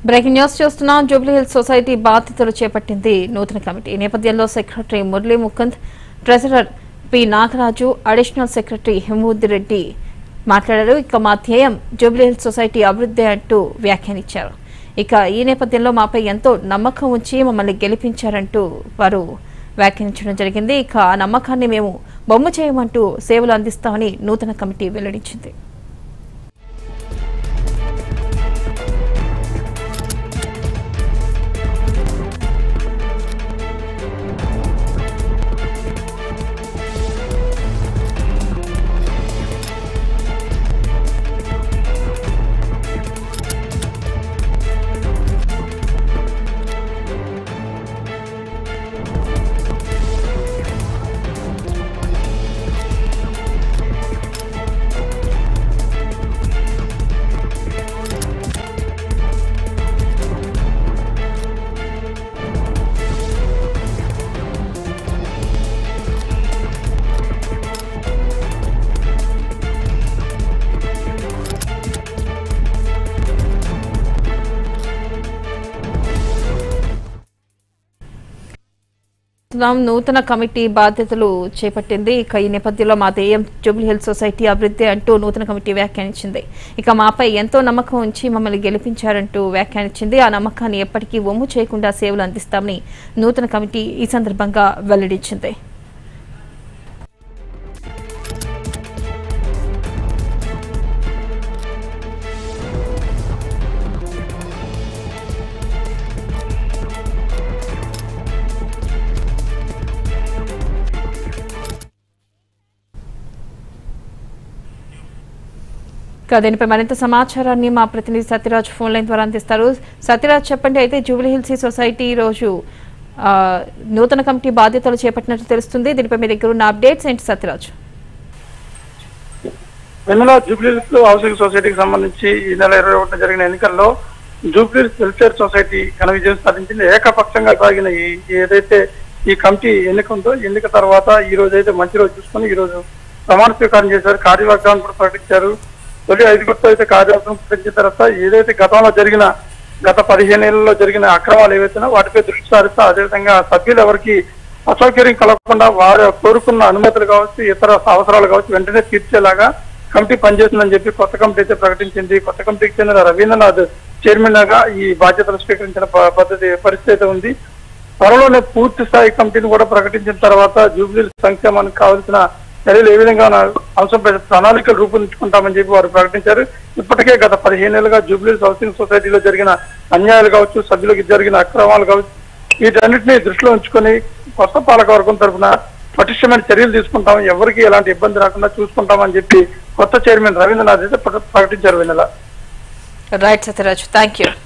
breaking news చూస్తున్నాం Jubilee Hills society బాధ్యతలు చేపట్టింది నూతన కమిటీ ఈ నేపథ్యంలో secretary Murali Mukund treasurer P Nagaraju additional secretary హిమూద్ రెడ్డి మాట్లాడారు ఇక మా ధ్యేయం జూబ్లీ హిల్స్ సొసైటీ అభివృద్ధి అంటూ వ్యాఖ్యానించారు ఇక ఈ నేపథ్యంలో మాపై ఎంతో నమ్మకం ఉంచి మమ్మల్ని గెలిపించారంటూ వారు వ్యాఖ్యానించడం జరిగింది ఇక ఆ నమ్మకాన్ని మేము బొమ్మ చేయమంటూ సేవలు అందిస్తామని నూతన కమిటీ వెల్లడించింది ఇస్లాం నూతన కమిటీ బాధ్యతలు చేపట్టింది ఇక ఈ నేపథ్యంలో మా ధ్యేయం జూబ్లీ హిల్స్ సొసైటీ అభివృద్ధి అంటూ నూతన కమిటీ వ్యాఖ్యానించింది ఇక మాపై ఎంతో నమ్మకం ఉంచి మమ్మల్ని గెలిపించారంటూ వ్యాఖ్యానించింది ఆ నమ్మకాన్ని ఎప్పటికీ ఒమ్ము చేయకుండా సేవలు అందిస్తామని నూతన కమిటీ ఈ సందర్భంగా వెల్లడించింది ఇక దీనిపై మరింత సమాచారాన్ని మా ప్రతినిధి సత్యరాజ్ ఫోన్ లైన్ ద్వారా అందిస్తారు సత్యరాజ్ చెప్పండి అయితే జూబ్లీ హిల్స్ ఈ సొసైటీ ఈ రోజు ఆ, నూతన కమిటీ బాధ్యతలు చేపట్టినట్టు తెలుస్తుంది దీనిపై మీ దగ్గర ఉన్న అప్డేట్స్ ఏంటి సత్యరాజ్ వెన్నెల జూబ్లీహిల్స్ హౌసింగ్ సొసైటీకి సంబంధించి ఈ నెల ఇరవై ఒకటిన జరిగిన ఎన్నికల్లో జూబ్లీహిల్స్ వెల్ఫేర్ సొసైటీ ఘన విజయం సాధించింది ఏకపక్షంగా సాగిన ఈ ఈ ఏదైతే ఈ కమిటీ ఎన్నిక ఉందో ఈ ఎన్నిక తర్వాత ఈ రోజు అయితే మంచి రోజు చూసుకొని ఈ రోజు ప్రమాణ స్వీకారం చేశారు కార్యవర్గాన్ని కూడా ప్రకటించారు తొలి ఐదుగురితో అయితే కార్యవర్గం ప్రకటించిన తర్వాత ఏదైతే గతంలో జరిగిన గత పదిహేను ఏళ్లలో జరిగిన అక్రమాలు ఏవైతే వాటిపై దృష్టి సారిస్తూ అదేవిధంగా సభ్యులు ఎవరికి అసౌకర్యం కలగకుండా వారు కోరుకున్న అనుమతులు కావచ్చు ఇతర అవసరాలు కావచ్చు వెంటనే తీర్చేలాగా కమిటీ పనిచేస్తుందని చెప్పి కొత్త కమిటీ అయితే ప్రకటించింది కొత్త కమిటీకి చెందిన రవీంద్రనాథ్ చైర్మన్ గా ఈ బాధ్యతలు స్వీకరించిన ప- పద్ధతి పరిస్థితి అయితే ఉంది త్వరలోనే పూర్తి స్థాయి కమిటీని కూడా ప్రకటించిన తర్వాత జూబ్లీ సంక్షేమానికి కావాల్సిన చర్యలు ఏ విధంగా ఉన్న అంశంపై ప్రణాళికలు రూపొందించుకుంటామని చెప్పి వారు ప్రకటించారు ఇప్పటికే గత పదిహేను ఏళ్ళుగా జూబ్లీ హౌసింగ్ సొసైటీలో జరిగిన అన్యాయాలు కావచ్చు సభ్యులకు జరిగిన అక్రమాలు కావచ్చు వీటన్నిటిని దృష్టిలో ఉంచుకొని కొత్త పాలక వర్గం తరఫున పటిష్టమైన చర్యలు తీసుకుంటాం ఎవరికి ఎలాంటి ఇబ్బంది రాకుండా చూసుకుంటామని చెప్పి కొత్త చైర్మన్ రవీంద్రనాథ్ అయితే ప్రక- ప్రకటించారు Vennela right Satyaraj thank you